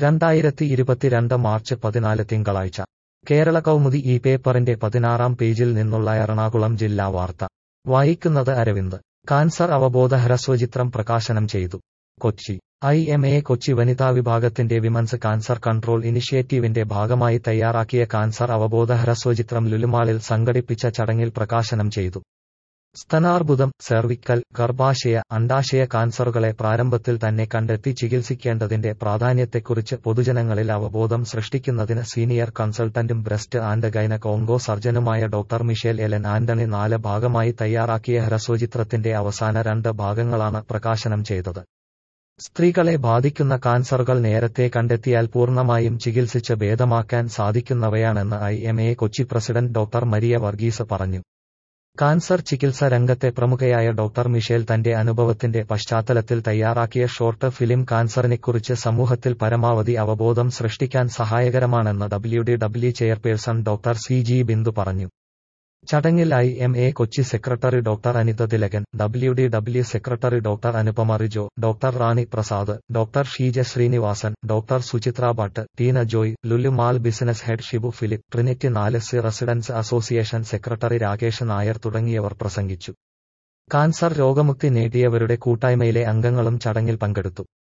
രണ്ടായിരത്തി ഇരുപത്തിരണ്ട് മാർച്ച് പതിനാല് തിങ്കളാഴ്ച കേരള കൗമുദി ഈ പേപ്പറിന്റെ പതിനാറാം പേജിൽ നിന്നുള്ള എറണാകുളം ജില്ലാ വാർത്ത വായിക്കുന്നത് അരവിന്ദ് കാൻസർ അവബോധ ഹ്രസ്വചിത്രം പ്രകാശനം ചെയ്തു Kochi I M A Kochi വനിതാ വിഭാഗത്തിന്റെ വിമൻസ് കാൻസർ കൺട്രോൾ ഇനിഷ്യേറ്റീവിന്റെ ഭാഗമായി തയ്യാറാക്കിയ കാൻസർ അവബോധ ഹ്രസ്വചിത്രം ലുലുമാളിൽ സംഘടിപ്പിച്ച ചടങ്ങിൽ പ്രകാശനം ചെയ്തു സ്തനാർബുദം സെർവിക്കൽ ഗർഭാശയ അണ്ടാശയ കാൻസറുകളെ പ്രാരംഭത്തിൽ തന്നെ കണ്ടെത്തി ചികിത്സിക്കേണ്ടതിന്റെ പ്രാധാന്യത്തെക്കുറിച്ച് പൊതുജനങ്ങളിൽ അവബോധം സൃഷ്ടിക്കുന്നതിന് സീനിയർ കൺസൾട്ടന്റും ബ്രസ്റ്റ് ആൻഡ് ഗൈനക് ഓങ്കോ സർജനുമായ ഡോക്ടർ മിഷേൽ എലൻ ആന്റണി നാല് ഭാഗമായി തയ്യാറാക്കിയ ഹ്രസ്വചിത്രത്തിന്റെ അവസാന രണ്ട് ഭാഗങ്ങളാണ് പ്രകാശനം ചെയ്തത് സ്ത്രീകളെ ബാധിക്കുന്ന കാൻസറുകൾ നേരത്തെ കണ്ടെത്തിയാൽ പൂർണ്ണമായും ചികിത്സിച്ച് ഭേദമാക്കാൻ സാധിക്കുന്നവയാണെന്ന് I M A Kochi president doctor Maria Varghese പറഞ്ഞു കാൻസർ ചികിത്സ രംഗത്തെ പ്രമുഖയായ ഡോക്ടർ മിഷേൽ തന്റെ അനുഭവത്തിന്റെ പശ്ചാത്തലത്തിൽ തയ്യാറാക്കിയ ഷോർട്ട് ഫിലിം കാൻസറിനെക്കുറിച്ച് സമൂഹത്തിൽ പരമാവധി അവബോധം സൃഷ്ടിക്കാൻ സഹായകരമാണെന്ന് W D W chairperson doctor C G Bindu പറഞ്ഞു ചടങ്ങിൽ I M A Kochi secretary doctor Anitha Thilakan W D W secretary doctor Anupama Rijo doctor Rani Prasad doctor Sheeja Srinivasan doctor Suchitra Bhat Teena Joy Lulu mall business head Shibu Philip Trinity നാല് C residence association secretary Rakesh Nair തുടങ്ങിയവർ പ്രസംഗിച്ചു കാൻസർ രോഗമുക്തി നേടിയവരുടെ കൂട്ടായ്മയിലെ അംഗങ്ങളും ചടങ്ങിൽ പങ്കെടുത്തു